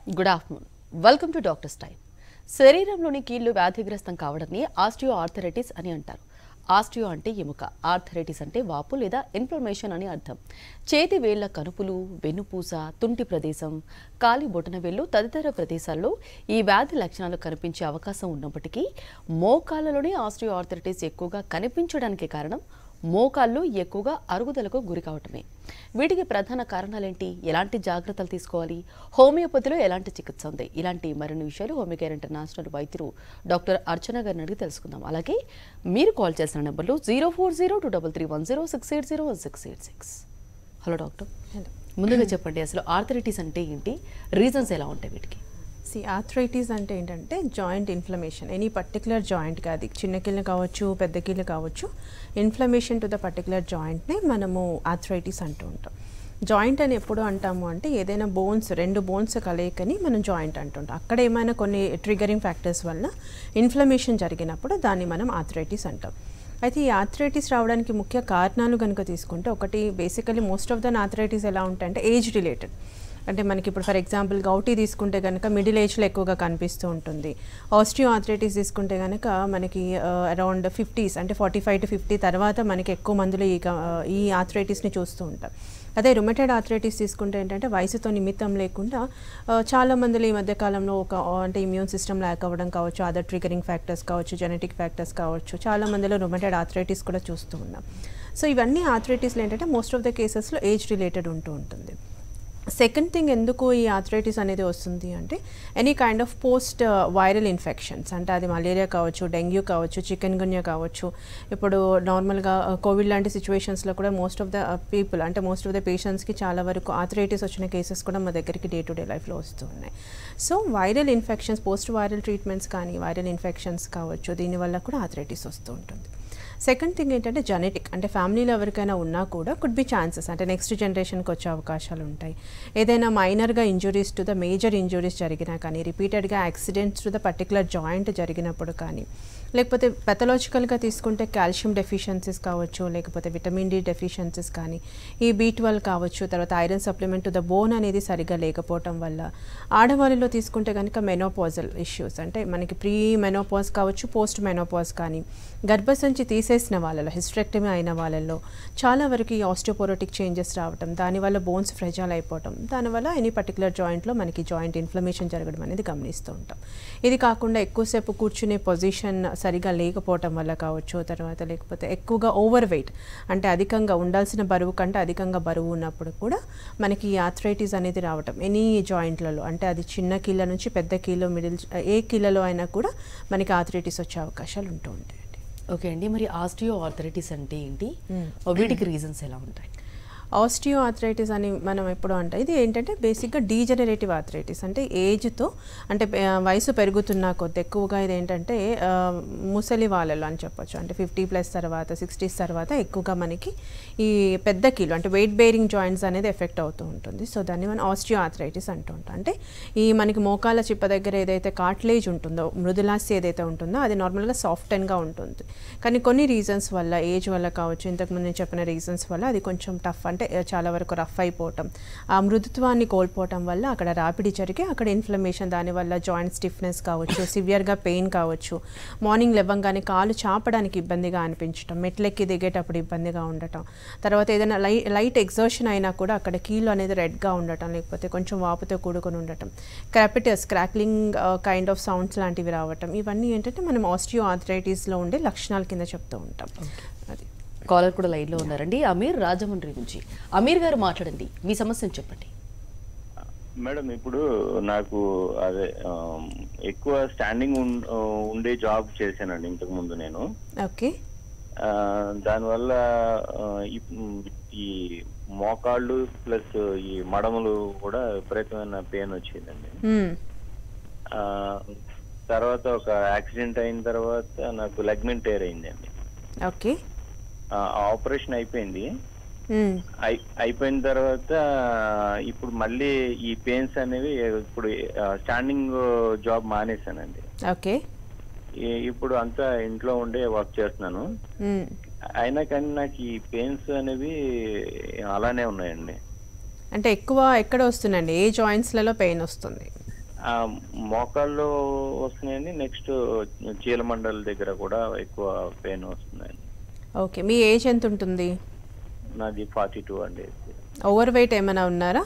Good afternoon welcome to doctor's time శరీరంలోని కీళ్లు వ్యాధిగ్రస్తం కావడాన్ని osteo arthritis అని అంటారు ఆస్టియో అంటే ఎముక ఆర్థరైటిస్ అంటే వాపు లేదా ఇన్ఫ్లమేషన్ అని అర్థం చేతి వేళ్ల కనుపులు వెన్నుపూస తుంటి ప్రదేశం కాలి బొటన వేళ్ళు తదితర ప్రదేశాల్లో ఈ వ్యాధి లక్షణాలు కనిపించే అవకాశం ఉన్నప్పటికీ మోకాళ్ళలోనే ఆస్టియో ఆర్థరైటిస్ ఎక్కువగా కనిపించడానికి కారణం మోకాళ్ళు ఎక్కువగా అరుగుదలకు గురి కావటమే వీటికి ప్రధాన కారణాలేంటి ఎలాంటి జాగ్రత్తలు తీసుకోవాలి హోమియోపతిలో ఎలాంటి చికిత్స ఉంది ఇలాంటి మరిన్ని విషయాలు హోమియోకేర్ ఇంటర్నేషనల్ వైద్యులు డాక్టర్ అర్చన గారిని అడిగి తెలుసుకుందాం అలాగే మీరు కాల్ చేసిన నెంబర్లు zero four zero two double three one zero six eight zero one six eight six hello doctor hello ముందుగా చెప్పండి అసలు ఆర్థరైటిస్ అంటే ఏంటి రీజన్స్ ఎలా ఉంటాయి వీటికి సి ఆర్థరైటిస్ అంటే ఏంటంటే joint inflammation any particular joint కాదు చిన్న కీళ్ళు కావచ్చు పెద్ద కీళ్ళు కావచ్చు ఇన్ఫ్లమేషన్ టు ద పర్టికులర్ జాయింట్ని మనము ఆర్థరైటిస్ అంటూ ఉంటాం జాయింట్ అని ఎప్పుడు అంటాము అంటే ఏదైనా బోన్స్ రెండు బోన్స్ కలయికని మనం జాయింట్ అంటుంటాం అక్కడ ఏమైనా కొన్ని ట్రిగరింగ్ ఫ్యాక్టర్స్ వల్ల ఇన్ఫ్లమేషన్ జరిగినప్పుడు దాన్ని మనం ఆర్థరైటిస్ అంటాం అయితే ఈ ఆర్థరైటిస్ రావడానికి ముఖ్య కారణాలు కనుక తీసుకుంటే ఒకటి basically most of the arthritis ఎలా ఉంటాయంటే ఏజ్ రిలేటెడ్ అంటే మనకి ఇప్పుడు ఫర్ ఎగ్జాంపుల్ గౌటీ తీసుకుంటే కనుక మిడిల్ ఏజ్లో ఎక్కువగా కనిపిస్తూ ఉంటుంది ఆస్టియో ఆర్థరైటిస్ తీసుకుంటే కనుక మనకి అరౌండ్ ఫిఫ్టీస్ అంటే ఫార్టీ ఫైవ్ టు ఫిఫ్టీ తర్వాత మనకి ఎక్కువ మందిలో ఈ క- ఈ ఆర్థరైటిస్ని చూస్తూ ఉంటాం అదే రుమటెడ్ ఆర్థరైటిస్ తీసుకుంటే ఏంటంటే వయసుతో నిమిత్తం లేకుండా ఆ, చాలా మందిలో ఈ మధ్య కాలంలో ఒక ఆ, అంటే ఇమ్యూన్ సిస్టమ్ ల్యాక్ అవ్వడం కావచ్చు అదర్ ట్రిగరింగ్ ఫ్యాక్టర్స్ కావచ్చు జెనెటిక్ ఫ్యాక్టర్స్ కావచ్చు చాలా మందిలో రుమటెడ్ ఆర్థరైటిస్ కూడా చూస్తూ ఉన్నాం సో ఇవన్నీ ఆర్థరైటిస్లు ఏంటంటే మోస్ట్ ఆఫ్ ద కేసెస్లో ఏజ్ రిలేటెడ్ ఉంటూ ఉంటుంది సెకండ్ థింగ్ ఎందుకు ఈ ఆర్థరైటిస్ అనేది వస్తుంది అంటే any kind of post viral infections అంటే అది మలేరియా కావచ్చు డెంగ్యూ కావచ్చు చికెన్ గున్యా కావచ్చు ఇప్పుడు నార్మల్గా కోవిడ్ లాంటి సిచ్యువేషన్స్లో కూడా మోస్ట్ ఆఫ్ ద పీపుల్ అంటే మోస్ట్ ఆఫ్ ద పేషెంట్స్కి చాలా వరకు ఆర్థరైటిస్ వచ్చిన కేసెస్ కూడా మా దగ్గరికి డే టు డే లైఫ్లో వస్తూ ఉన్నాయి so viral infections post viral treatments కానీ వైరల్ ఇన్ఫెక్షన్స్ కావచ్చు దీనివల్ల కూడా ఆర్థరైటిస్ వస్తూ ఉంటుంది సెకండ్ థింగ్ ఏంటంటే జెనెటిక్ అంటే ఫ్యామిలీలో ఎవరికైనా ఉన్నా కూడా కుడ్ బి ఛాన్సెస్ అంటే నెక్స్ట్ జనరేషన్కి వచ్చే అవకాశాలు ఉంటాయి ఏదైనా మైనర్గా injuries to the major injuries జరిగినా కానీ రిపీటెడ్గా accidents to the particular joint జరిగినప్పుడు కానీ లేకపోతే పెథలాజికల్గా తీసుకుంటే కాల్షియం డెఫిషియన్సీస్ కావచ్చు లేకపోతే విటమిన్ డి డెఫిషియన్సీస్ కానీ ఈ బీ ట్వెల్వ్ కావచ్చు తర్వాత iron supplement to the bone అనేది సరిగ్గా లేకపోవటం వల్ల ఆడవాళ్ళలో తీసుకుంటే కనుక మెనోపాజల్ ఇష్యూస్ అంటే మనకి ప్రీ మెనోపాజ్ కావచ్చు పోస్ట్ మెనోపాజ్ కానీ గర్భసంచి తీసేసిన వాళ్ళలో హిస్ట్రెక్టమీ అయిన వాళ్ళలో చాలా వరకు ఈ ఆస్టియోపోరోటిక్ చేంజెస్ రావటం దానివల్ల బోన్స్ ఫ్రెజాల్ అయిపోవటం దానివల్ల ఎనీ పర్టికులర్ జాయింట్లో మనకి జాయింట్ ఇన్ఫ్లమేషన్ జరగడం అనేది గమనిస్తూ ఉంటాం ఇది కాకుండా ఎక్కువసేపు కూర్చునే పొజిషన్ సరిగా లేకపోవటం వల్ల కావచ్చు తర్వాత లేకపోతే ఎక్కువగా ఓవర్ వెయిట్ అంటే అధికంగా ఉండాల్సిన బరువు కంటే అధికంగా బరువు ఉన్నప్పుడు కూడా మనకి ఈ ఆర్థరైటిస్ అనేది రావటం ఎనీ జాయింట్లలో అంటే అది చిన్న కీళ్ళ నుంచి పెద్ద కీలో మిడిల్ ఏ కీళ్ళలో అయినా కూడా మనకి ఆర్థరైటిస్ వచ్చే అవకాశాలు ఉంటూ ఉంటాయండి ఓకే అండి మరి ఆస్టియో ఆర్థరైటిస్ అంటే ఏంటి వీటికి రీజన్స్ ఎలా ఉంటాయి ఆస్టియో ఆర్థరైటిస్ అని మనం ఎప్పుడు అంటాం ఇది ఏంటంటే బేసిక్గా డీజనరేటివ్ ఆర్థరైటిస్ అంటే ఏజ్తో అంటే ఆ, వయసు పెరుగుతున్న కొద్ది ఎక్కువగా ఇది ఏంటంటే ఆ, ముసలి వాళ్ళలో అని చెప్పొచ్చు అంటే ఫిఫ్టీ ప్లస్ తర్వాత సిక్స్టీస్ తర్వాత ఎక్కువగా మనకి ఈ పెద్ద కీలు అంటే వెయిట్ బేరింగ్ జాయింట్స్ అనేది ఎఫెక్ట్ అవుతూ ఉంటుంది సో దాన్ని మనం ఆస్టియో ఆర్థరైటిస్ అంటూ ఉంటాం అంటే ఈ మనకి మోకాల చిప్ప దగ్గర ఏదైతే కార్ట్లేజ్ ఉంటుందో మృదులాస్తి ఏదైతే ఉంటుందో అది నార్మల్గా సాఫ్ట్ గా ఉంటుంది కానీ కొన్ని రీజన్స్ వల్ల ఏజ్ వల్ల కావచ్చు ఇంతకుముందు నేను చెప్పిన రీజన్స్ వల్ల అది కొంచెం టఫ్ అంటే ఆ, చాలా వరకు రఫ్ అయిపోవటం ఆ మృదుత్వాన్ని కోల్పోవటం వల్ల అక్కడ రాపిడి జరిగి అక్కడ ఇన్ఫ్లమేషన్ దానివల్ల జాయింట్ స్టిఫ్నెస్ కావచ్చు సివియర్గా పెయిన్ కావచ్చు మార్నింగ్ లేవగానే కాలు చాపడానికి ఇబ్బందిగా అనిపించటం మెట్లెక్కి దిగేటప్పుడు ఇబ్బందిగా ఉండటం తర్వాత ఏదైనా లై లైట్ ఎగ్జర్షన్ అయినా కూడా అక్కడ కీలు అనేది రెడ్గా ఉండటం లేకపోతే కొంచెం వాపుతో కూడుకొని ఉండటం crepitus crackling kind of sounds లాంటివి రావటం ఇవన్నీ ఏంటంటే మనం ఆస్టియో ఆర్థరైటిస్లో ఉండే లక్షణాల కింద చెప్తూ ఉంటాం అది కాలర్ కూడా లైన్లో ఉన్నారండి అమీర్ రాజమండ్రి నుంచి అమీర్ గారు మాట్లాడండి మీ సమస్యను చెప్పండి మేడం ఇప్పుడు నాకు అదే ఆమ్, ఎక్కువ స్టాండింగ్ ఉన్- ఉండే జాబ్ చేశానండి ఇంతకు ముందు నేను ఓకే ఆ, దానివల్ల ఆ, ఇప్- ఈ మోకాళ్ళు ప్లస్ ఈ మడమలు కూడా విపరీతమైన పెయిన్ వచ్చిందండి మ్మ్. ఆ, తర్వాత ఒక యాక్సిడెంట్ అయిన తర్వాత నాకు లెగ్మెంట్ టేర్ అయిందండి ఓకే ఆ ఆపరేషన్ అయిపోయింది మ్మ్. అయి- అయిపోయిన తర్వాత ఇప్పుడు మళ్ళీ ఈ పెయిన్స్ అనేవి ఇప్పుడు స్టాండింగ్ జాబ్ మానేశానండి ఓకే ఈ- ఇప్పుడు అంతా ఇంట్లో ఉండే వర్క్ చేస్తున్నాను మ్మ్. అయినా కానీ నాకు ఈ పెయిన్స్ అనేవి అలానే ఉన్నాయండి అంటే ఎక్కువ ఎక్కడ వస్తుందండి ఏ జాయింట్స్లలో పెయిన్ వస్తుంది ఆ, మోకాళ్ళు వస్తున్నాయండి నెక్స్ట్ చీలమండల దగ్గర కూడా ఎక్కువ పెయిన్ వస్తుందండి ఓకే మీ ఏజ్ ఎంత ఉంటుంది నాది ఫార్టీ టూ అండి ఓవర్ వెయిట్ ఏమైనా ఉన్నారా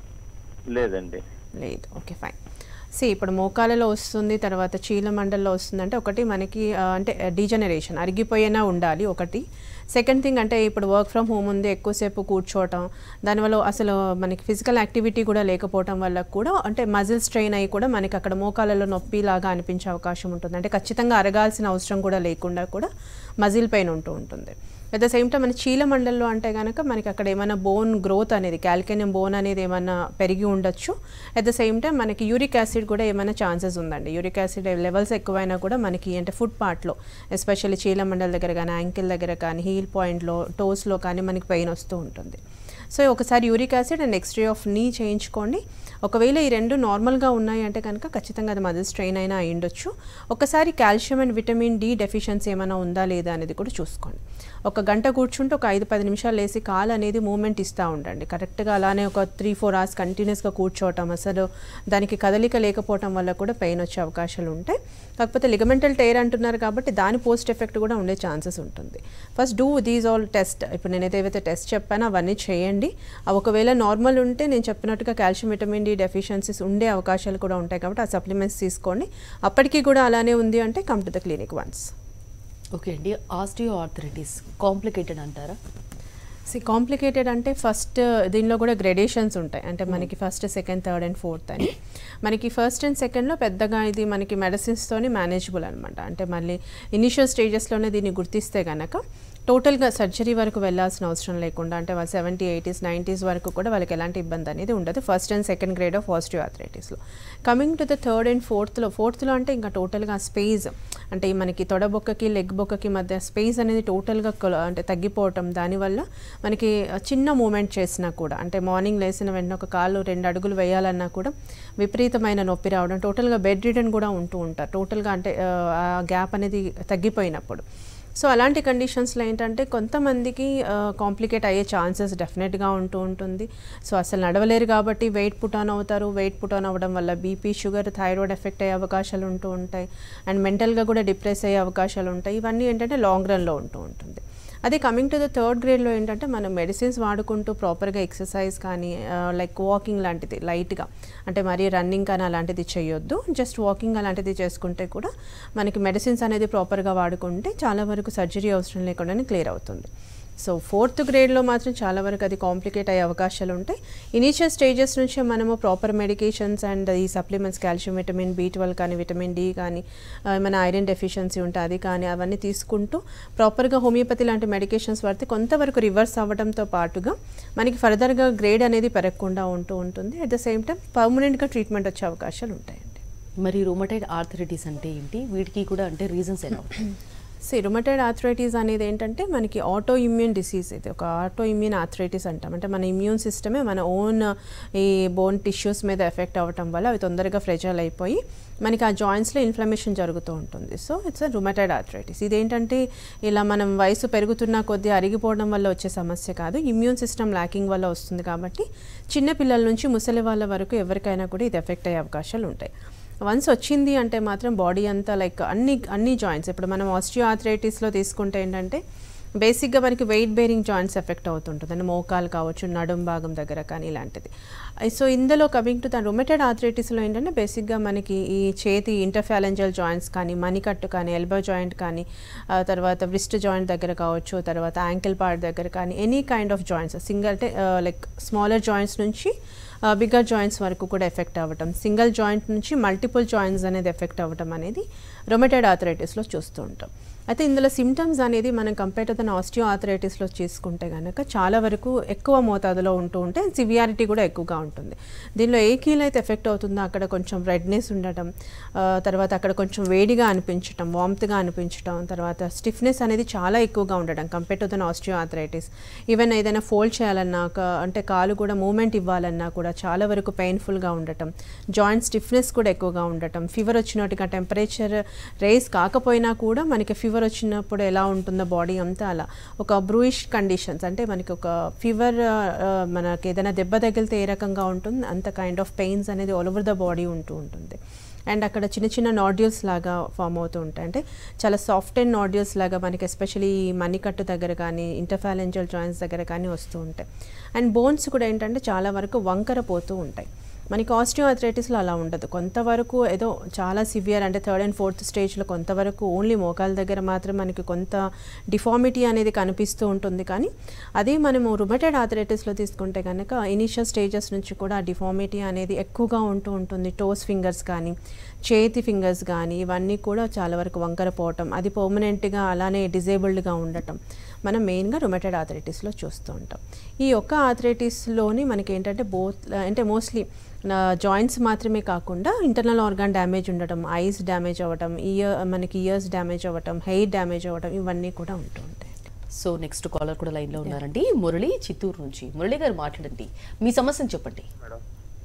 లేదండి లేదు ఓకే ఫైన్ సి ఇప్పుడు మోకాలలో వస్తుంది తర్వాత చీల మండల్లో వస్తుంది అంటే ఒకటి మనకి ఆ, అంటే డీజనరేషన్ అరిగిపోయేనా ఉండాలి ఒకటి సెకండ్ థింగ్ అంటే ఇప్పుడు వర్క్ ఫ్రమ్ హోమ్ ఉంది ఎక్కువసేపు కూర్చోవటం దానివల్ల అసలు మనకి ఫిజికల్ యాక్టివిటీ కూడా లేకపోవటం వల్ల కూడా అంటే మజిల్ స్ట్రెయిన్ అయ్యి కూడా మనకి అక్కడ మోకాలలో నొప్పి లాగా అనిపించే అవకాశం ఉంటుంది అంటే ఖచ్చితంగా అరగాల్సిన అవసరం కూడా లేకుండా కూడా మజిల్ పెయిన్ ఉంటూ ఉంటుంది అట్ ద సేమ్ టైం మన చీల మండల్లో అంటే కనుక మనకి అక్కడ ఏమైనా బోన్ గ్రోత్ అనేది క్యాల్కేనియం బోన్ అనేది ఏమైనా పెరిగి ఉండొచ్చు అట్ ద సేమ్ టైం మనకి యూరిక్ యాసిడ్ కూడా ఏమైనా ఛాన్సెస్ ఉందండి యూరిక్ యాసిడ్ లెవెల్స్ ఎక్కువైనా కూడా మనకి అంటే ఫుడ్ పార్ట్లో ఎస్పెషల్లీ చీల మండల దగ్గర కానీ యాంకిల్ దగ్గర కానీ హీల్ పాయింట్లో టోస్లో కానీ మనకి పెయిన్ వస్తూ ఉంటుంది సో ఒకసారి uric acid and x ray of knee చేయించుకోండి ఒకవేళ ఈ రెండు నార్మల్గా ఉన్నాయి అంటే కనుక ఖచ్చితంగా అది మజిల్ స్ట్రెయిన్ అయినా అయ్యుండొచ్చు ఒకసారి calcium and vitamin D deficiency ఏమైనా ఉందా లేదా అనేది కూడా చూసుకోండి ఒక గంట కూర్చుంటే ఒక ఐదు పది నిమిషాలు వేసి కాలు అనేది మూమెంట్ ఇస్తూ ఉండండి కరెక్ట్గా అలానే ఒక త్రీ ఫోర్ అవర్స్ కంటిన్యూస్గా కూర్చోవటం అసలు దానికి కదలిక లేకపోవటం వల్ల కూడా పెయిన్ వచ్చే అవకాశాలు ఉంటాయి కాకపోతే లిగమెంటల్ టైర్ అంటున్నారు కాబట్టి దాని పోస్ట్ ఎఫెక్ట్ కూడా ఉండే ఛాన్సెస్ ఉంటుంది first do these all test ఇప్పుడు నేనైతే ఏవైతే టెస్ట్ చెప్పానో అవన్నీ చేయండి అవి ఒకవేళ నార్మల్ ఉంటే నేను చెప్పినట్టుగా కాల్షియం విటమిన్ డి డెఫిషియన్సీస్ ఉండే అవకాశాలు కూడా ఉంటాయి కాబట్టి ఆ సప్లిమెంట్స్ తీసుకోండి అప్పటికీ కూడా అలానే ఉంది అంటే come to the clinic once okay అండి ఆస్టియో ఆర్థరైటిస్ కాంప్లికేటెడ్ అంటారా సి కాంప్లికేటెడ్ అంటే ఫస్ట్ దీనిలో కూడా గ్రెడేషన్స్ ఉంటాయి అంటే మనకి first second third and fourth అని మనకి ఫస్ట్ అండ్ సెకండ్లో పెద్దగా ఇది మనకి మెడిసిన్స్తోని మేనేజబుల్ అనమాట అంటే మళ్ళీ ఇనిషియల్ స్టేజెస్లోనే దీన్ని గుర్తిస్తే కనుక టోటల్గా సర్జరీ వరకు వెళ్ళాల్సిన అవసరం లేకుండా అంటే వాళ్ళు సెవెంటీ ఎయిటీస్ నైంటీస్ వరకు కూడా వాళ్ళకి ఎలాంటి ఇబ్బంది అనేది ఉండదు first and second grade of positive ఆథరైటిస్లో coming to the third and ఫోర్త్లో ఫోర్త్లో అంటే ఇంకా టోటల్గా స్పేస్ అంటే ఈ మనకి తొడబొక్కకి లెగ్ బొక్కకి మధ్య స్పేస్ అనేది టోటల్గా అంటే తగ్గిపోవటం దానివల్ల మనకి చిన్న మూమెంట్ చేసినా కూడా అంటే మార్నింగ్ లేసిన వెంటనే ఒక కాలు రెండు అడుగులు వేయాలన్నా కూడా విపరీతమైన నొప్పి రావడం టోటల్గా బెడ్ రిటర్న్ కూడా ఉంటూ ఉంటారు టోటల్గా అంటే ఆ గ్యాప్ అనేది తగ్గిపోయినప్పుడు సో అలాంటి కండిషన్స్లో ఏంటంటే కొంతమందికి కాంప్లికేట్ అయ్యే ఛాన్సెస్ డెఫినెట్గా ఉంటూ ఉంటుంది సో అసలు నడవలేరు కాబట్టి వెయిట్ పుట్ ఆన్ అవుతారు వెయిట్ పుట్ ఆన్ అవ్వడం వల్ల బీపీ షుగర్ థైరాయిడ్ ఎఫెక్ట్ అయ్యే అవకాశాలు ఉంటూ ఉంటాయి అండ్ మెంటల్గా కూడా డిప్రెస్ అయ్యే అవకాశాలు ఉంటాయి ఇవన్నీ ఏంటంటే లాంగ్ రన్లో ఉంటూ ఉంటుంది అదే కమింగ్ టు ద థర్డ్ గ్రేడ్లో ఏంటంటే మనం మెడిసిన్స్ వాడుకుంటూ ప్రాపర్గా ఎక్సర్సైజ్ కానీ లైక్ వాకింగ్ లాంటిది లైట్గా అంటే మరీ రన్నింగ్ కానీ అలాంటిది చేయొద్దు జస్ట్ వాకింగ్ అలాంటిది చేసుకుంటే కూడా మనకి మెడిసిన్స్ అనేది ప్రాపర్గా వాడుకుంటే చాలా వరకు సర్జరీ అవసరం లేకుండానే క్లియర్ అవుతుంది సో ఫోర్త్ గ్రేడ్లో మాత్రం చాలా వరకు అది కాంప్లికేట్ అయ్యే అవకాశాలు ఉంటాయి ఇనీషియల్ స్టేజెస్ నుంచి మనము ప్రాపర్ మెడికేషన్స్ అండ్ ఈ supplements calcium vitamin B twelve కానీ విటమిన్ డి కానీ ఏమైనా ఐరన్ డెఫిషియన్సీ ఉంటే అది కానీ అవన్నీ తీసుకుంటూ ప్రాపర్గా హోమియోపతి లాంటి మెడికేషన్స్ వాడితే కొంతవరకు రివర్స్ అవ్వడంతో పాటుగా మనకి ఫర్దర్గా గ్రేడ్ అనేది పెరగకుండా ఉంటూ ఉంటుంది అట్ ద సేమ్ టైం పర్మనెంట్గా ట్రీట్మెంట్ వచ్చే అవకాశాలు ఉంటాయండి మరి రూమటైడ్ ఆర్థరైటిస్ అంటే ఏంటి వీటికి కూడా అంటే రీజన్స్ ఎలా ఉంటాయి సి రుమటైడ్ ఆథరైటిస్ అనేది ఏంటంటే మనకి ఆటో ఇమ్యూన్ డిసీజ్ ఇది ఒక ఆటో ఇమ్యూన్ ఆథరైటిస్ అంటాం అంటే మన ఇమ్యూన్ సిస్టమే మన ఓన్ ఈ బోన్ టిష్యూస్ మీద ఎఫెక్ట్ అవ్వటం వల్ల అవి తొందరగా ఫ్రెజల్ అయిపోయి మనకి ఆ జాయింట్స్లో ఇన్ఫ్లమేషన్ జరుగుతూ ఉంటుంది so it's a rheumatoid arthritis ఇదేంటంటే ఇలా మనం వయసు పెరుగుతున్న కొద్దీ అరిగిపోవడం వల్ల వచ్చే సమస్య కాదు ఇమ్యూన్ సిస్టమ్ ల్యాకింగ్ వల్ల వస్తుంది కాబట్టి చిన్న పిల్లల నుంచి ముసలి వాళ్ళ వరకు ఎవరికైనా కూడా ఇది ఎఫెక్ట్ అయ్యే అవకాశాలు ఉంటాయి వన్స్ వచ్చింది అంటే మాత్రం బాడీ అంతా లైక్ అన్ని అన్ని జాయింట్స్ ఇప్పుడు మనం ఆస్టియో ఆథరైటిస్లో తీసుకుంటే ఏంటంటే బేసిక్గా మనకి వెయిట్ బేరింగ్ జాయింట్స్ ఎఫెక్ట్ అవుతుంటుంది అంటే మోకాలు కావచ్చు నడుం భాగం దగ్గర కానీ ఇలాంటిది సో ఇందులో కమింగ్ టు ద రొమెటెడ్ ఆథరైటిస్లో ఏంటంటే బేసిక్గా మనకి ఈ చేతి ఇంటర్ఫాలెంజల్ జాయింట్స్ కానీ మణికట్టు కానీ ఎల్బో జాయింట్ కానీ ఆ తర్వాత వ్రిస్ట్ జాయింట్ దగ్గర కావచ్చు తర్వాత యాంకిల్ పార్ట్ దగ్గర కానీ any kind of joints single అంటే లైక్ స్మాలర్ జాయింట్స్ నుంచి బిగ్గర్ జాయింట్స్ వరకు కూడా ఎఫెక్ట్ అవ్వటం సింగిల్ జాయింట్ నుంచి మల్టిపుల్ జాయింట్స్ అనేది ఎఫెక్ట్ అవ్వటం అనేది రొమెటెడ్ ఆథరైటిస్లో చూస్తూ ఉంటాం అయితే ఇందులో సిమ్టమ్స్ అనేది మనం కంపేర్ టు దన్ ఆస్టియో ఆథరైటిస్లో చేసుకుంటే కనుక చాలా వరకు ఎక్కువ మోతాదులో ఉంటూ ఉంటే సివియారిటీ కూడా ఎక్కువగా ఉంటుంది దీనిలో ఏ కీల్ అయితే ఎఫెక్ట్ అవుతుందో అక్కడ కొంచెం రెడ్నెస్ ఉండటం ఆ, తర్వాత అక్కడ కొంచెం వేడిగా అనిపించటం వామ్త్గా అనిపించటం తర్వాత స్టిఫ్నెస్ అనేది చాలా ఎక్కువగా ఉండడం compare to than osteoarthritis even ఏదైనా ఫోల్డ్ చేయాలన్నా ఒక- అంటే కాలు కూడా మూమెంట్ ఇవ్వాలన్నా కూడా చాలా వరకు పెయిన్ఫుల్గా ఉండటం జాయింట్ స్టిఫ్నెస్ కూడా ఎక్కువగా ఉండటం ఫీవర్ వచ్చినట్టుగా టెంపరేచర్ రేస్ కాకపోయినా కూడా మనకి ఫీవర్ ఫీవర్ వచ్చినప్పుడు ఎలా ఉంటుందో బాడీ అంతా అలా ఒక బ్రూయిష్ కండిషన్స్ అంటే మనకి ఒక ఫీవర్ మనకి ఏదైనా దెబ్బ తగిలితే ఏ రకంగా ఉంటుంది అంత కైండ్ ఆఫ్ పెయిన్స్ అనేది ఆల్ ఓవర్ ద బాడీ ఉంటూ ఉంటుంది అండ్ అక్కడ చిన్న చిన్న నాడ్యూల్స్ లాగా ఫామ్ అవుతూ ఉంటాయి అంటే చాలా సాఫ్ట్ అండ్ నాడ్యూల్స్ లాగా మనకి ఎస్పెషలీ మణికట్టు దగ్గర కానీ ఇంటర్ఫాలెంజల్ జాయింట్స్ దగ్గర కానీ వస్తూ ఉంటాయి అండ్ బోన్స్ కూడా ఏంటంటే చాలా వరకు వంకర పోతూ ఉంటాయి మనకి ఆస్టియోఆర్థరైటిస్లో అలా ఉండదు కొంతవరకు ఏదో చాలా సివియర్ అంటే థర్డ్ అండ్ ఫోర్త్ స్టేజ్లో కొంతవరకు ఓన్లీ మోకాల దగ్గర మాత్రం మనకి కొంత డిఫార్మిటీ అనేది కనిపిస్తూ ఉంటుంది కానీ అదే మనము రుమటెడ్ ఆర్థరైటిస్లో తీసుకుంటే కనుక ఇనిషియల్ స్టేజెస్ నుంచి కూడా ఆ డిఫార్మిటీ అనేది ఎక్కువగా ఉంటూ ఉంటుంది టోస్ ఫింగర్స్ కానీ చేతి ఫింగర్స్ కానీ ఇవన్నీ కూడా చాలా వరకు వంకర పోవటం అది పర్మనెంట్గా అలానే డిజేబుల్డ్గా ఉండటం మనం మెయిన్గా రుమటెడ్ ఆథరైటిస్లో చూస్తూ ఉంటాం ఈ ఒక్క ఆథరైటిస్లోని మనకి ఏంటంటే బోత్ అంటే మోస్ట్లీ జాయింట్స్ మాత్రమే కాకుండా ఇంటర్నల్ ఆర్గాన్ డ్యామేజ్ ఉండటం ఐస్ డ్యామేజ్ అవ్వటం ఇయర్ మనకి ఇయర్స్ డ్యామేజ్ అవ్వటం హెయిర్ డ్యామేజ్ అవ్వటం ఇవన్నీ కూడా ఉంటూ ఉంటాయి సో నెక్స్ట్ కాలర్ కూడా లైన్ లో ఉన్నారండి మురళి చిత్తూరు నుంచి మురళి గారు మాట్లాడండి మీ సమస్యను చెప్పండి మేడం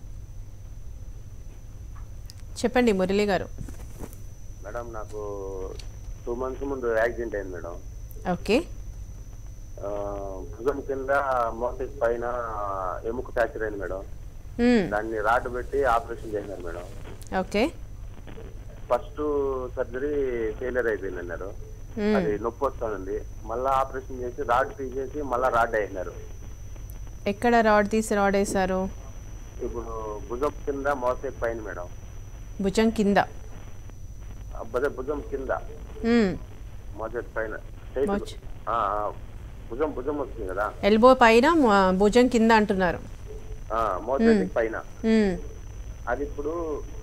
చెప్పండి మురళి గారు మేడం నాకు టూ మంత్స్ ముందు యాక్సిడెంట్ అయింది మేడం ఓకే ఆ, భుజం కింద మోసెస్ పైన ఎముక ఫ్రాక్చర్ అయింది మేడం మ్మ్. దాన్ని రాడ్ పెట్టి ఆపరేషన్ చేశారు madam okay first surgery failure అయిపోయింది అన్నారు మ్మ్. అది నొప్పి వస్తుంది మళ్ళా ఆపరేషన్ చేసి రాడ్ తీసేసి మళ్ళా రాడ్ అయినారు ఎక్కడ రాడ్ తీసి రాడ్ వేశారు ఇప్పుడు భుజం కింద మోసే పైన మేడం భుజం కింద ఆ భుజ- భుజం కింద మ్మ్. మోసే పైన Straight గా- మోచ్. ఆ, ఆ, భుజం భుజం వస్తుంది కదా ఎల్బో పైన మ- భుజం కింద అంటున్నారు ఆ, మోసే పైన మ్మ్. అది ఇప్పుడు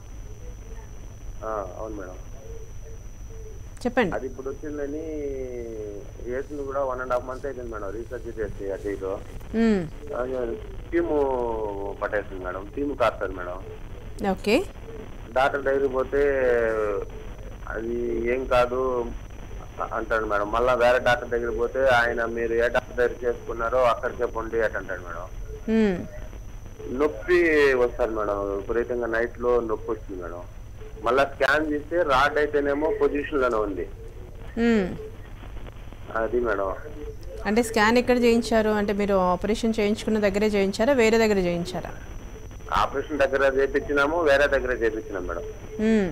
ఆ, అవును మేడం చెప్పండి అది ఇప్పుడు వచ్చిందని వేసింది కూడా వన్ అండ్ హాఫ్ మంత్ అయిపోయింది మేడం రీసెర్చ్ చేసి అటు ఇటు మ్మ్. టీము పట్టేస్తుంది మేడం టీము కాస్తుంది మేడం ఓకే డాక్టర్ దగ్గరికి పోతే అది ఏం కాదు అంటాడు మేడం మళ్ళా వేరే డాక్టర్ దగ్గరికి పోతే ఆయన మీరు ఏ డాక్టర్ దగ్గర చేసుకున్నారో అక్కడికే పొండి అట్ అంటాడు మేడం మ్మ్. నొప్పి వస్తుంది మేడం విపరీతంగా నైట్ లో నొప్పి వచ్చింది మేడం మళ్ళా స్కాన్ చేస్తే రాడ్ అయితేనేమో పొజిషన్ లోనే ఉంది మ్మ్. అది మేడం అంటే స్కాన్ ఎక్కడ చేయించారు అంటే మీరు ఆపరేషన్ చేయించుకున్న దగ్గరే చేయించారా వేరే దగ్గర చేయించారా ఆపరేషన్ దగ్గర చేపించినాము వేరే దగ్గర చేపించినాం మేడం మ్మ్.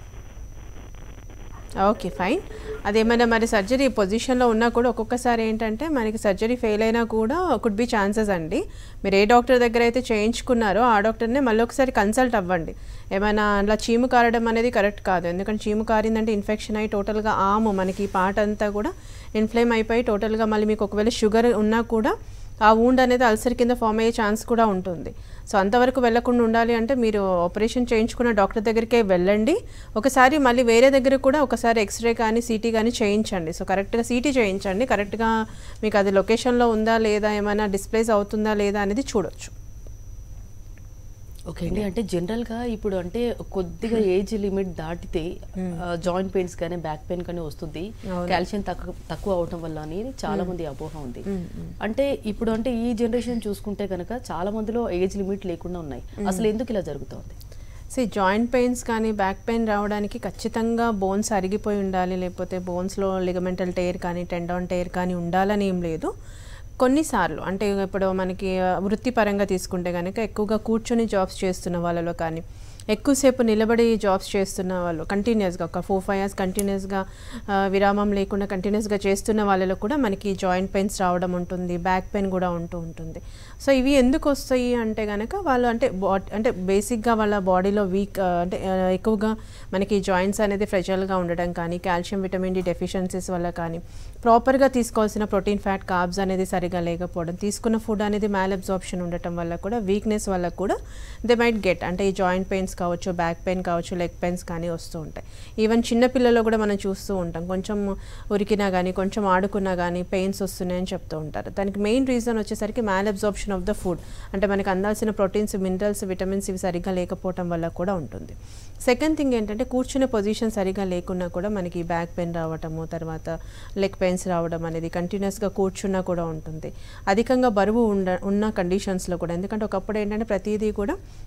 ఓకే ఫైన్ అదేమైనా మరి సర్జరీ పొజిషన్లో ఉన్నా కూడా ఒక్కొక్కసారి ఏంటంటే మనకి సర్జరీ ఫెయిల్ అయినా కూడా కుడ్ బి ఛాన్సెస్ అండి మీరు ఏ డాక్టర్ దగ్గర అయితే చేయించుకున్నారో ఆ డాక్టర్నే మళ్ళీ ఒకసారి కన్సల్ట్ అవ్వండి ఏమైనా అలా చీము కారడం అనేది కరెక్ట్ కాదు ఎందుకంటే చీము కారిందంటే ఇన్ఫెక్షన్ అయ్యి టోటల్గా ఆము మనకి ఈ పార్ట్ అంతా కూడా ఇన్ఫ్లేమ్ అయిపోయి టోటల్గా మళ్ళీ మీకు ఒకవేళ షుగర్ ఉన్నా కూడా ఆ వూండ్ అనేది అల్సర్ కింద ఫామ్ అయ్యే ఛాన్స్ కూడా ఉంటుంది సో అంతవరకు వెళ్లకుండా ఉండాలి అంటే మీరు ఆపరేషన్ చేయించుకున్న డాక్టర్ దగ్గరికే వెళ్ళండి ఒకసారి మళ్ళీ వేరే దగ్గర కూడా ఒకసారి ఎక్స్రే కానీ సీటీ కానీ చేయించండి సో కరెక్ట్గా సీటీ చేయించండి కరెక్ట్గా మీకు అది లొకేషన్లో ఉందా లేదా ఏమైనా డిస్ప్లేస్ అవుతుందా లేదా అనేది చూడొచ్చు ఓకే అండి అంటే జనరల్ గా ఇప్పుడు అంటే కొద్దిగా ఏజ్ లిమిట్ దాటితే జాయింట్ పెయిన్స్ కానీ బ్యాక్ పెయిన్ కానీ వస్తుంది కాల్షియం తక్కువ తక్కువ అవటం వల్ల అనేది చాలా మంది అపోహ ఉంది అంటే ఇప్పుడు అంటే ఈ జనరేషన్ చూసుకుంటే కనుక చాలా మందిలో ఏజ్ లిమిట్ లేకుండా ఉన్నాయి అసలు ఎందుకు ఇలా జరుగుతోంది సో జాయింట్ పెయిన్స్ కానీ బ్యాక్ పెయిన్ రావడానికి ఖచ్చితంగా బోన్స్ అరిగిపోయి ఉండాలి లేకపోతే బోన్స్లో లిగమెంటల్ టైర్ కానీ టెండాన్ టైర్ కానీ ఉండాలని ఏం లేదు కొన్నిసార్లు అంటే ఇప్పుడు మనకి ఆ, వృత్తిపరంగా తీసుకుంటే కనుక ఎక్కువగా కూర్చొని జాబ్స్ చేస్తున్న వాళ్ళలో కానీ ఎక్కువసేపు నిలబడి జాబ్స్ చేస్తున్న వాళ్ళు కంటిన్యూస్గా ఒక ఫోర్ ఫైవ్ ఇయర్స్ కంటిన్యూస్గా విరామం లేకుండా కంటిన్యూస్గా చేస్తున్న వాళ్ళలో కూడా మనకి జాయింట్ పెయిన్స్ రావడం ఉంటుంది బ్యాక్ పెయిన్ కూడా ఉంటూ ఉంటుంది సో ఇవి ఎందుకు వస్తాయి అంటే కనుక వాళ్ళు అంటే బా అంటే బేసిక్గా వాళ్ళ బాడీలో వీక్ అంటే ఆ, ఎక్కువగా మనకి జాయింట్స్ అనేది ఫ్రెజల్గా ఉండడం కానీ కాల్షియం విటమిన్ డి డెఫిషియన్సీస్ వల్ల కానీ ప్రాపర్గా తీసుకోవాల్సిన ప్రోటీన్ ఫ్యాట్ కార్బ్స్ అనేది సరిగా లేకపోవడం తీసుకున్న ఫుడ్ అనేది మ్యాల్ అబ్జార్ప్షన్ ఉండటం వల్ల కూడా వీక్నెస్ వల్ల కూడా దే మైట్ గెట్ అంటే ఈ జాయింట్ పెయిన్స్ కావచ్చు బ్యాక్ పెయిన్ కావచ్చు లెగ్ పెయిన్స్ కానీ వస్తూ ఉంటాయి ఈవెన్ చిన్న పిల్లల్లో కూడా మనం చూస్తూ ఉంటాం కొంచెం ఉరికినా కానీ కొంచెం ఆడుకున్నా కానీ పెయిన్స్ వస్తున్నాయని చెప్తూ ఉంటారు దానికి మెయిన్ రీజన్ వచ్చేసరికి malabsorption of the food అంటే మనకి అందాల్సిన ప్రోటీన్స్ మినరల్స్ విటమిన్స్ ఇవి సరిగ్గా లేకపోవటం వల్ల కూడా ఉంటుంది సెకండ్ థింగ్ ఏంటంటే కూర్చునే పొజిషన్ సరిగా లేకున్నా కూడా మనకి బ్యాక్ పెయిన్ రావటము తర్వాత లెగ్ పెయిన్స్ రావడం అనేది కంటిన్యూస్గా కూర్చున్నా కూడా ఉంటుంది అధికంగా బరువు ఉండ ఉన్న కండిషన్స్లో కూడా ఎందుకంటే ఒకప్పుడు ఏంటంటే ప్రతిదీ కూడా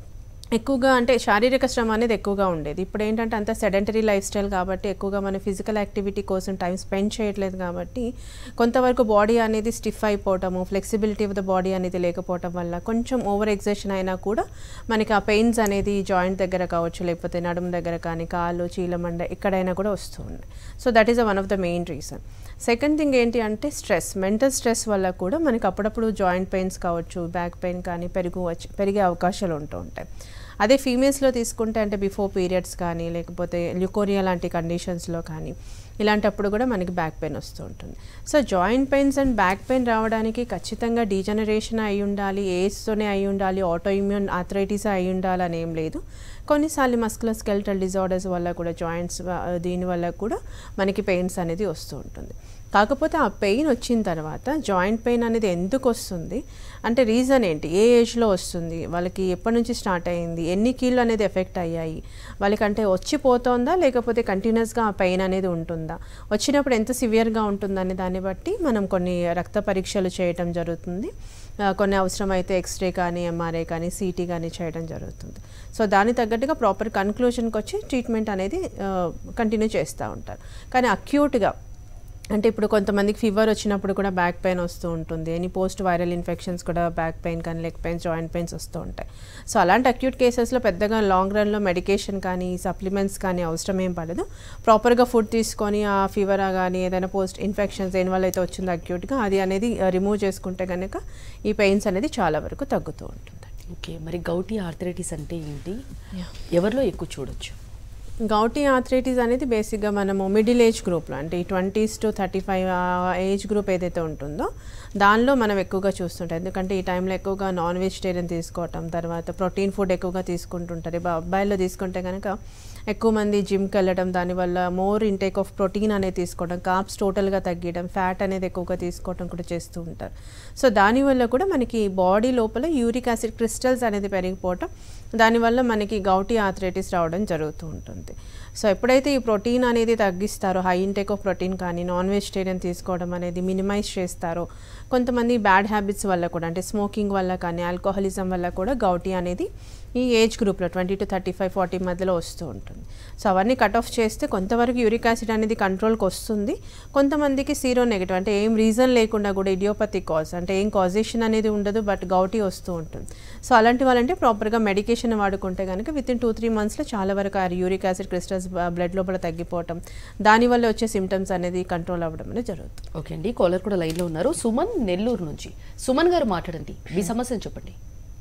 ఎక్కువగా అంటే శారీరక శ్రమ అనేది ఎక్కువగా ఉండేది ఇప్పుడు ఏంటంటే అంత సెడెంటరీ లైఫ్ స్టైల్ కాబట్టి ఎక్కువగా మన ఫిజికల్ యాక్టివిటీ కోసం టైం స్పెండ్ చేయట్లేదు కాబట్టి కొంతవరకు బాడీ అనేది స్టిఫ్ అయిపోవటము ఫ్లెక్సిబిలిటీ ఆఫ్ ద బాడీ అనేది లేకపోవటం వల్ల కొంచెం ఓవర్ ఎగ్జర్షన్ అయినా కూడా మనకి ఆ పెయిన్స్ అనేది జాయింట్ దగ్గర కావచ్చు లేకపోతే నడుము దగ్గర కానీ కాళ్ళు చీలమండ ఎక్కడైనా కూడా వస్తూ ఉన్నాయి so that is one of the main reason second thing ఏంటి అంటే స్ట్రెస్ మెంటల్ స్ట్రెస్ వల్ల కూడా మనకి అప్పుడప్పుడు జాయింట్ పెయిన్స్ కావచ్చు బ్యాక్ పెయిన్ కానీ పెరుగు వచ్చి పెరిగే అవకాశాలు ఉంటూ ఉంటాయి అదే ఫీమేల్స్లో తీసుకుంటే అంటే బిఫోర్ పీరియడ్స్ కానీ లేకపోతే ల్యూకోరియా లాంటి కండిషన్స్లో కానీ ఇలాంటప్పుడు కూడా మనకి బ్యాక్ పెయిన్ వస్తూ ఉంటుంది so joint pains and back pain రావడానికి ఖచ్చితంగా డీజనరేషన్ అయి ఉండాలి ఏజ్తోనే అయి ఉండాలి ఆటో ఇమ్యూన్ ఆథరైటిస్ అయి ఉండాలని ఏం లేదు కొన్నిసార్లు మస్కులర్ స్కెల్టల్ డిజార్డర్స్ వల్ల కూడా జాయింట్స్ దీనివల్ల కూడా మనకి పెయిన్స్ అనేది వస్తూ ఉంటుంది కాకపోతే ఆ పెయిన్ వచ్చిన తర్వాత జాయింట్ పెయిన్ అనేది ఎందుకు వస్తుంది అంటే రీజన్ ఏంటి ఏ ఏజ్లో వస్తుంది వాళ్ళకి ఎప్పటి నుంచి స్టార్ట్ అయ్యింది ఎన్ని కీళ్ళు అనేది ఎఫెక్ట్ అయ్యాయి వాళ్ళకంటే వచ్చిపోతుందా లేకపోతే కంటిన్యూస్గా ఆ పెయిన్ అనేది ఉంటుందా వచ్చినప్పుడు ఎంత సివియర్గా ఉంటుందనే దాన్ని బట్టి మనం కొన్ని రక్త పరీక్షలు చేయటం జరుగుతుంది ఆ, కొన్ని అవసరమైతే ఎక్స్రే కానీ ఎంఆర్ఐ కానీ సిటీ కానీ చేయడం జరుగుతుంది సో దాని తగ్గట్టుగా ప్రాపర్ కన్క్లూషన్కి వచ్చి ట్రీట్మెంట్ అనేది కంటిన్యూ చేస్తూ ఉంటారు కానీ అక్యూట్గా అంటే ఇప్పుడు కొంతమందికి ఫీవర్ వచ్చినప్పుడు కూడా బ్యాక్ పెయిన్ వస్తూ ఉంటుంది ఎనీ పోస్ట్ వైరల్ ఇన్ఫెక్షన్స్ కూడా బ్యాక్ పెయిన్ కానీ లెగ్ పెయిన్స్ జాయింట్ పెయిన్స్ వస్తూ ఉంటాయి సో అలాంటి అక్యూట్ కేసెస్లో పెద్దగా లాంగ్ రన్లో మెడికేషన్ కానీ సప్లిమెంట్స్ కానీ అవసరం ఏం పడదు ప్రాపర్గా ఫుడ్ తీసుకొని ఆ ఫీవర్ కానీ ఏదైనా పోస్ట్ ఇన్ఫెక్షన్స్ దేనివల్ల అయితే వచ్చిందో అక్యూట్గా అది అనేది రిమూవ్ చేసుకుంటే కనుక ఈ పెయిన్స్ అనేది చాలా వరకు తగ్గుతూ ఉంటుంది ఓకే మరి గౌటీ ఆర్థరైటిస్ అంటే ఏంటి ఎవరిలో ఎక్కువ చూడొచ్చు గౌటీ ఆథరైటిస్ అనేది బేసిక్గా మనము మిడిల్ ఏజ్ గ్రూప్లో అంటే ఈ twenties to thirty five age group ఏదైతే ఉంటుందో దానిలో మనం ఎక్కువగా చూస్తుంటాం ఎందుకంటే ఈ టైంలో ఎక్కువగా నాన్ వెజిటేరియన్ తీసుకోవటం తర్వాత ప్రోటీన్ ఫుడ్ ఎక్కువగా తీసుకుంటుంటారు ఇప్పుడు అబ్బాయిల్లో తీసుకుంటే కనుక ఎక్కువ మంది జిమ్కి వెళ్ళడం దానివల్ల మోర్ ఇంటేక్ ఆఫ్ ప్రోటీన్ అనేది తీసుకోవడం కాప్స్ టోటల్గా తగ్గడం ఫ్యాట్ అనేది ఎక్కువగా తీసుకోవడం కూడా చేస్తూ ఉంటారు సో దానివల్ల కూడా మనకి బాడీ లోపల యూరిక్ యాసిడ్ క్రిస్టల్స్ అనేది పెరిగిపోవటం దానివల్ల మనకి గౌటీ ఆథరైటిస్ రావడం జరుగుతూ ఉంటుంది సో ఎప్పుడైతే ఈ ప్రోటీన్ అనేది తగ్గిస్తారో హై ఇంటేక్ ఆఫ్ ప్రోటీన్ కానీ నాన్ వెజిటేరియన్ తీసుకోవడం అనేది మినిమైజ్ చేస్తారో కొంతమంది బ్యాడ్ హ్యాబిట్స్ వల్ల కూడా అంటే స్మోకింగ్ వల్ల కానీ ఆల్కహాలిజం వల్ల కూడా గౌటీ అనేది ఈ ఏజ్ గ్రూప్లో twenty to thirty five forty మధ్యలో వస్తూ ఉంటుంది సో అవన్నీ కట్ ఆఫ్ చేస్తే కొంతవరకు యూరిక్ యాసిడ్ అనేది కంట్రోల్కి వస్తుంది కొంతమందికి సీరో నెగిటివ్ అంటే ఏం రీజన్ లేకుండా కూడా ఇడియోపతిక్ కాజ్ అంటే ఏం కాజేషన్ అనేది ఉండదు బట్ గౌటీ వస్తూ ఉంటుంది సో అలాంటి వాళ్ళంటే ప్రాపర్గా మెడికేషన్ వాడుకుంటే కనుక విత్ ఇన్ టూ త్రీ మంత్స్లో చాలా వరకు ఆ యూరిక్ యాసిడ్ క్రిస్టల్స్ బ్లడ్ లోపల తగ్గిపోవటం దానివల్ల వచ్చే సిమ్టమ్స్ అనేది కంట్రోల్ అవ్వడం అనేది జరుగుతుంది ఓకే అండి కాలర్ కూడా లైన్లో ఉన్నారు సుమన్ నెల్లూరు నుంచి సుమన్ గారు మాట్లాడండి మీ సమస్యను చెప్పండి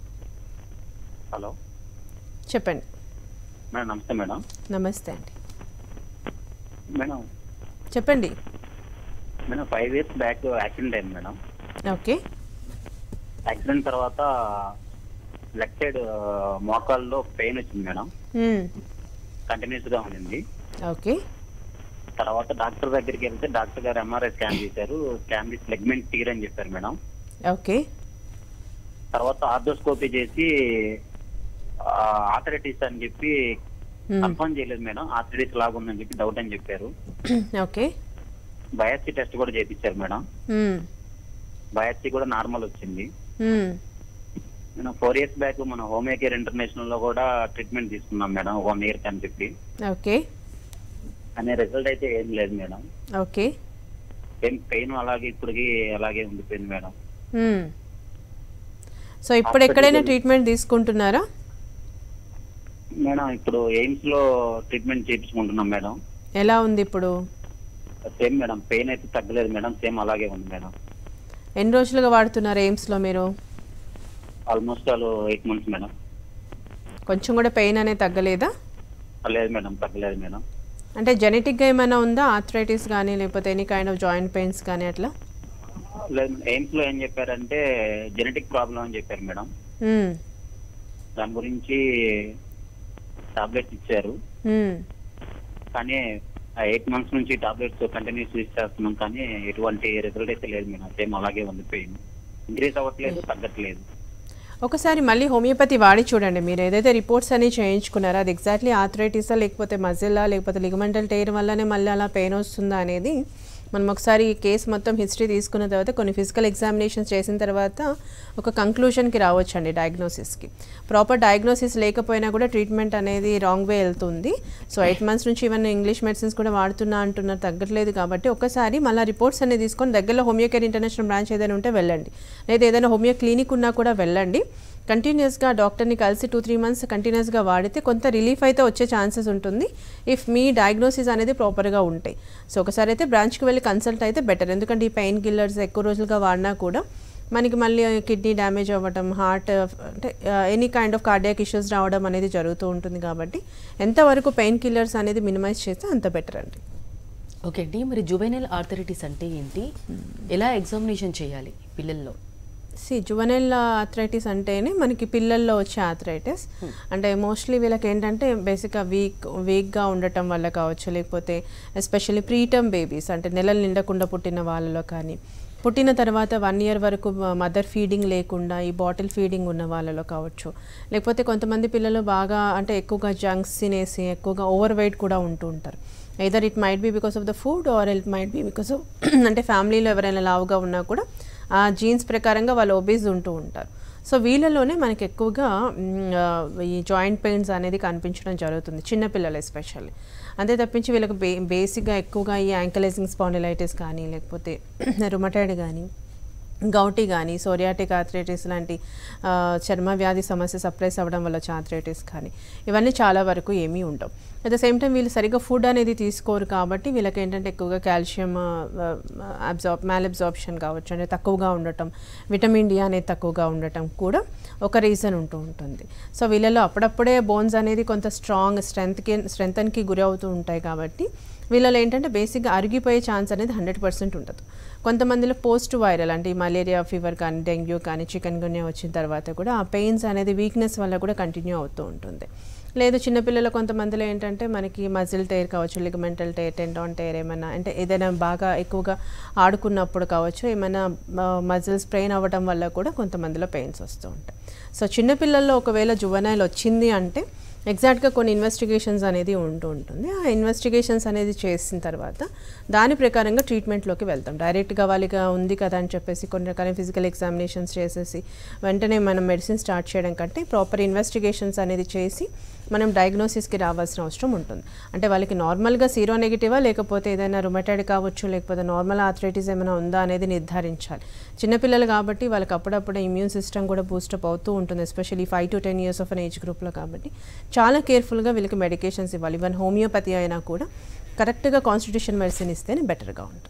హలో చెప్పండి మేడం నమస్తే మేడం నమస్తే అండి మేడం చెప్పండి madam five years back accident అయింది మేడం ఓకే యాక్సిడెంట్ తర్వాత లెఫ్ట్ సైడ్ మోకాల్లో పెయిన్ వచ్చింది మేడం మ్మ్. కంటిన్యూస్ గా ఉండింది ఓకే తర్వాత డాక్టర్ దగ్గరికి వెళ్తే డాక్టర్ గారు ఎంఆర్ఐ స్కాన్ చేశారు స్కాన్ చేసి లెగ్మెంట్ తీర్ అని చెప్పారు మేడం ఓకే తర్వాత ఆర్థోస్కోపీ చేసి ఆథరైటిస్ అని చెప్పి మ్మ్. కన్ఫర్మ్ చేయలేదు మేడం ఆథరైటిస్ లాగా ఉందని చెప్పి డౌట్ అని చెప్పారు ఓకే బయాప్సీ టెస్ట్ కూడా చేయించారు మేడం మ్మ్. బయాప్సీ కూడా నార్మల్ వచ్చింది మ్మ్. నేను ఫోర్ ఇయర్స్ బ్యాక్ మన హోమియో కేర్ ఇంటర్నేషనల్ లో కూడా ట్రీట్మెంట్ తీసుకున్నాం మేడం వన్ ఇయర్ అని చెప్పి ఓకే అనే రిజల్ట్ అయితే ఏం లేదు మేడం ఓకే ఏం పెయిన్ అలాగే ఇప్పటికి అలాగే ఉండిపోయింది మేడం మ్మ్. సో ఇప్పుడు ఎక్కడైనా ట్రీట్మెంట్ తీసుకుంటున్నారా మేడం ఇప్పుడు ఎయిమ్స్ లో ట్రీట్మెంట్ చేయించుకుంటున్నాం మేడం ఎలా ఉంది ఇప్పుడు సేమ్ మేడం పెయిన్ అయితే తగ్గలేదు మేడం సేమ్ అలాగే ఉంది మేడం ఎన్ని రోజులుగా వాడుతున్నారు ఎయిమ్స్లో మీరు almost all eight months madam కొంచెం కూడా పెయిన్ అనేది తగ్గలేదా లేదు మేడం తగ్గలేదు మేడం అంటే జెనెటిక్గా ఏమైనా ఉందా ఆర్థరైటిస్ కానీ లేకపోతే any kind of joint pains కానీ అట్లా లేదు ఎయిమ్స్ లో ఏం చెప్పారంటే జెనెటిక్ ప్రాబ్లం అని చెప్పారు మేడం మ్మ్. దాని గురించి టాబ్లెట్స్ ఇచ్చారు మ్మ్. కానీ ఎయిట్ మంత్స్ నుంచి టాబ్లెట్స్ కంటిన్యూస్ యూజ్ చేస్తున్నాం కానీ ఎటువంటి రిజల్ట్ అయితే లేదు మేడం సేమ్ అలాగే ఉంది పెయిన్ ఇంక్రీజ్ అవ్వట్లేదు తగ్గట్లేదు ఒకసారి మళ్ళీ హోమియోపతి వాడి చూడండి మీరు ఏదైతే రిపోర్ట్స్ అన్ని చేయించుకున్నారో అది ఎగ్జాక్ట్లీ ఆథరైటిసా లేకపోతే మజిలా లేకపోతే లిగమెంటల్ టైర్ వల్లనే మళ్ళీ అలా పెయిన్ వస్తుందా అనేది మనం ఒకసారి ఈ కేసు మొత్తం హిస్టరీ తీసుకున్న తర్వాత కొన్ని ఫిజికల్ ఎగ్జామినేషన్స్ చేసిన తర్వాత ఒక కంక్లూషన్కి రావచ్చు అండి డయాగ్నోసిస్కి ప్రాపర్ డయాగ్నోసిస్ లేకపోయినా కూడా ట్రీట్మెంట్ అనేది రాంగ్ వే వెళ్తుంది సో ఎయిట్ మంత్స్ నుంచి ఈవెన్ ఇంగ్లీష్ మెడిసిన్స్ కూడా వాడుతున్నా అంటున్నారు తగ్గట్లేదు కాబట్టి ఒకసారి మళ్ళీ రిపోర్ట్స్ అనేది తీసుకొని దగ్గరలో హోమియో కేర్ ఇంటర్నేషనల్ బ్రాంచ్ ఏదైనా ఉంటే వెళ్ళండి లేదా ఏదైనా హోమియో క్లినిక్ ఉన్నా కూడా వెళ్ళండి కంటిన్యూస్గా డాక్టర్ని కలిసి టూ త్రీ మంత్స్ కంటిన్యూస్గా వాడితే కొంత రిలీఫ్ అయితే వచ్చే ఛాన్సెస్ ఉంటుంది ఇఫ్ మీ డయాగ్నోసిస్ అనేది ప్రాపర్గా ఉంటాయి సో ఒకసారి అయితే బ్రాంచ్కి వెళ్ళి కన్సల్ట్ అయితే బెటర్ ఎందుకంటే ఈ పెయిన్ కిల్లర్స్ ఎక్కువ రోజులుగా వాడినా కూడా మనకి మళ్ళీ కిడ్నీ డ్యామేజ్ అవ్వడం హార్ట్ అంటే any kind of cardiac issues రావడం అనేది జరుగుతూ ఉంటుంది కాబట్టి ఎంతవరకు పెయిన్ కిల్లర్స్ అనేది మినిమైజ్ చేస్తే అంత బెటర్ అండి ఓకే అండి మరి జువైనల్ ఆర్థరైటిస్ అంటే ఏంటి ఎలా ఎగ్జామినేషన్ చేయాలి పిల్లల్లో సి జువనైల్ ఆథరైటిస్ అంటేనే మనకి పిల్లల్లో వచ్చే ఆథరైటిస్ అంటే మోస్ట్లీ వీళ్ళకి ఏంటంటే బేసిక్గా వీక్ వీక్గా ఉండటం వల్ల కావచ్చు లేకపోతే ఎస్పెషల్లీ ప్రీటర్మ్ బేబీస్ అంటే నెలలు నిండకుండా పుట్టిన వాళ్ళలో కానీ పుట్టిన తర్వాత వన్ ఇయర్ వరకు మదర్ ఫీడింగ్ లేకుండా ఈ బాటిల్ ఫీడింగ్ ఉన్న వాళ్ళలో కావచ్చు లేకపోతే కొంతమంది పిల్లలు బాగా అంటే ఎక్కువగా జంక్స్ తినేసి ఎక్కువగా ఓవర్ వెయిట్ కూడా ఉంటూ ఉంటారు either it might be because of the food or it might be because of అంటే ఫ్యామిలీలో ఎవరైనా లావుగా ఉన్నా కూడా ఆ జీన్స్ ప్రకారంగా వాళ్ళు ఒబీస్ ఉంటూ ఉంటారు సో వీళ్ళలోనే మనకి ఎక్కువగా మ్, ఆ, ఈ జాయింట్ పెయిన్స్ అనేది కనిపించడం జరుగుతుంది చిన్నపిల్లలు ఎస్పెషల్లీ అంతే తప్పించి వీళ్ళకి బే బేసిక్గా ఎక్కువగా ఈ యాంకలైజింగ్ స్పాండిలైటిస్ కానీ లేకపోతే రుమటైడ్ కానీ గౌటి కానీ సోరియాటిక్ ఆథరైటిస్ లాంటి ఆ, చర్మ వ్యాధి సమస్య సప్రెస్ అవ్వడం వల్ల వచ్చే ఆథరైటిస్ కానీ ఇవన్నీ చాలా వరకు ఏమీ ఉండవు అట్ ద సేమ్ టైం వీళ్ళు సరిగ్గా ఫుడ్ అనేది తీసుకోరు కాబట్టి వీళ్ళకి ఏంటంటే ఎక్కువగా కాల్షియం అబ్జార్బ్ మ్యాల్ అబ్జార్ప్షన్ కావచ్చు అంటే తక్కువగా ఉండటం విటమిన్ డి అనేది తక్కువగా ఉండటం కూడా ఒక రీజన్ ఉంటూ ఉంటుంది సో వీళ్ళలో అప్పుడప్పుడే బోన్స్ అనేది కొంత స్ట్రాంగ్ స్ట్రెంత్కి స్ట్రెంగ్త్కి గురి అవుతూ ఉంటాయి కాబట్టి వీళ్ళలో ఏంటంటే బేసిక్గా అరిగిపోయే ఛాన్స్ అనేది హండ్రెడ్ పర్సెంట్ ఉండదు కొంతమందిలో పోస్ట్ వైరల్ అంటే ఈ మలేరియా ఫీవర్ కానీ డెంగ్యూ కానీ చికెన్ గున్యా వచ్చిన తర్వాత కూడా ఆ పెయిన్స్ అనేది వీక్నెస్ వల్ల కూడా కంటిన్యూ అవుతూ ఉంటుంది లేదు చిన్నపిల్లలు కొంతమందిలో ఏంటంటే మనకి మజిల్ టైర్ కావచ్చు లిగమెంటల్ టైర్ టెండాన్ టైర్ ఏమైనా అంటే ఏదైనా బాగా ఎక్కువగా ఆడుకున్నప్పుడు కావచ్చు ఏమైనా మజిల్ స్ప్రెయిన్ అవ్వడం వల్ల కూడా కొంతమందిలో పెయిన్స్ వస్తూ ఉంటాయి సో చిన్నపిల్లల్లో ఒకవేళ జువనైల్ వచ్చింది అంటే ఎగ్జాక్ట్గా కొన్ని ఇన్వెస్టిగేషన్స్ అనేది ఉంటూ ఉంటుంది ఆ ఇన్వెస్టిగేషన్స్ అనేది చేసిన తర్వాత దాని ప్రకారంగా ట్రీట్మెంట్లోకి వెళ్తాం డైరెక్ట్గా వాళ్ళకి ఉంది కదా అని చెప్పేసి కొన్ని రకాల ఫిజికల్ ఎగ్జామినేషన్స్ చేసేసి వెంటనే మనం మెడిసిన్ స్టార్ట్ చేయడం కంటే ప్రాపర్ ఇన్వెస్టిగేషన్స్ అనేది చేసి మనం డయాగ్నోసిస్కి రావాల్సిన అవసరం ఉంటుంది అంటే వాళ్ళకి నార్మల్గా సీరో నెగిటివా లేకపోతే ఏదైనా రుమటైడ్ కావచ్చు లేకపోతే నార్మల్ ఆథరైటిస్ ఏమైనా ఉందా అనేది నిర్ధారించాలి చిన్నపిల్లలు కాబట్టి వాళ్ళకి అప్పుడప్పుడు ఇమ్యూన్ సిస్టమ్ కూడా బూస్టప్ అవుతూ ఉంటుంది especially five to ten years of an age గ్రూప్లో కాబట్టి చాలా కేర్ఫుల్గా వీళ్ళకి మెడికేషన్స్ ఇవ్వాలి ఈవెన్ హోమియోపతి అయినా కూడా కరెక్ట్గా కాన్స్టిట్యూషన్ మెడిసిన్ ఇస్తేనే బెటర్గా ఉంటుంది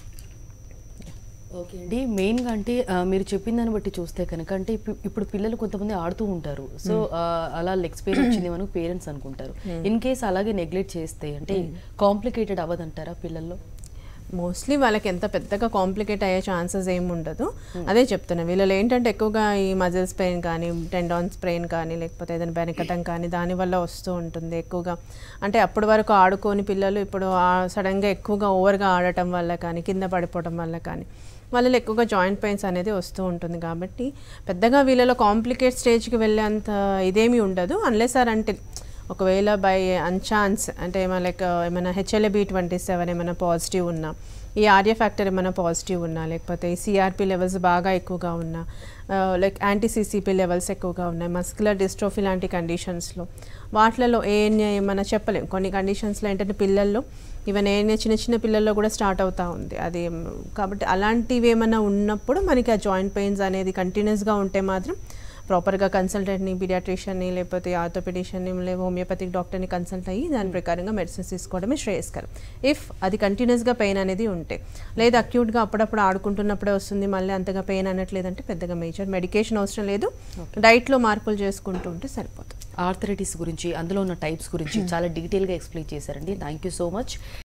ఓకే అండి మెయిన్గా అంటే ఆ, మీరు చెప్పిన దాన్ని బట్టి చూస్తే కనుక అంటే ఇప్పుడు ఇప్పుడు పిల్లలు కొంతమంది ఆడుతూ ఉంటారు సో ఆ, అలా లెగ్స్ పెయిన్ వచ్చింది మనకు పేరెంట్స్ అనుకుంటారు ఇన్ కేస్ అలాగే నెగ్లెక్ట్ చేస్తే అంటే కాంప్లికేటెడ్ అవ్వదంటారా పిల్లల్లో మోస్ట్లీ వాళ్ళకి ఎంత పెద్దగా కాంప్లికేట్ అయ్యే ఛాన్సెస్ ఏమి ఉండదు అదే చెప్తున్నా వీళ్ళలో ఏంటంటే ఎక్కువగా ఈ మజిల్స్ పెయిన్ కానీ టెండాన్స్ పెయిన్ కానీ లేకపోతే ఏదైనా బెనకటం కానీ దానివల్ల వస్తూ ఉంటుంది ఎక్కువగా అంటే అప్పటి వరకు ఆడుకోని పిల్లలు ఇప్పుడు సడన్గా ఎక్కువగా ఓవర్గా ఆడటం వల్ల కానీ కింద పడిపోవడం వల్ల కానీ వాళ్ళలో ఎక్కువగా జాయింట్ పెయిన్స్ అనేది వస్తూ ఉంటుంది కాబట్టి పెద్దగా వీళ్ళలో కాంప్లికేట్ స్టేజ్కి వెళ్ళేంత ఇదేమీ ఉండదు అన్లెస్ ఆర్ అంటే ఒకవేళ బై అన్ఛాన్స్ అంటే ఏమైనా లైక్ ఏమైనా హెచ్ఎల్ఏ ట్వంటీ సెవెన్ ఏమైనా పాజిటివ్ ఉన్నా ఈ ఆర్య ఫ్యాక్టర్ ఏమైనా పాజిటివ్ ఉన్నా లేకపోతే ఈ సిఆర్పి లెవెల్స్ బాగా ఎక్కువగా ఉన్నా లైక్ యాంటీసీసీపీ లెవెల్స్ ఎక్కువగా ఉన్నాయి మస్కులర్ డిస్ట్రోఫీ లాంటి కండిషన్స్లో వాటిలలో ఏఎన్ఏ ఏమైనా చెప్పలేం కొన్ని కండిషన్స్లో ఏంటంటే పిల్లల్లో ఈవెన్ ఏఎన్ఏ చిన్న చిన్న పిల్లల్లో కూడా స్టార్ట్ అవుతూ ఉంది అది మ్, కాబట్టి అలాంటివి ఏమైనా ఉన్నప్పుడు మనకి ఆ జాయింట్ పెయిన్స్ అనేది కంటిన్యూస్గా ఉంటే మాత్రం ప్రాపర్గా కన్సల్టెంట్ని పీడియాట్రిషియన్ని లేకపోతే ఆర్థోపెడిషియన్ని లేదా హోమియోపతిక్ డాక్టర్ని కన్సల్ట్ అయ్యి దాని ప్రకారంగా మెడిసిన్స్ తీసుకోవడమే శ్రేయస్కరం ఇఫ్ అది కంటిన్యూస్గా పెయిన్ అనేది ఉంటే లేదా అక్యూట్గా అప్పుడప్పుడు ఆడుకుంటున్నప్పుడే వస్తుంది మళ్ళీ అంతగా పెయిన్ అనట్లేదంటే పెద్దగా మేజర్ మెడికేషన్ అవసరం లేదు డైట్లో మార్పులు చేసుకుంటూ ఉంటే సరిపోతుంది ఆర్థరైటిస్ గురించి అందులో ఉన్న టైప్స్ గురించి చాలా డీటెయిల్గా ఎక్స్ప్లెయిన్ చేశారండి థ్యాంక్ యూ సో మచ్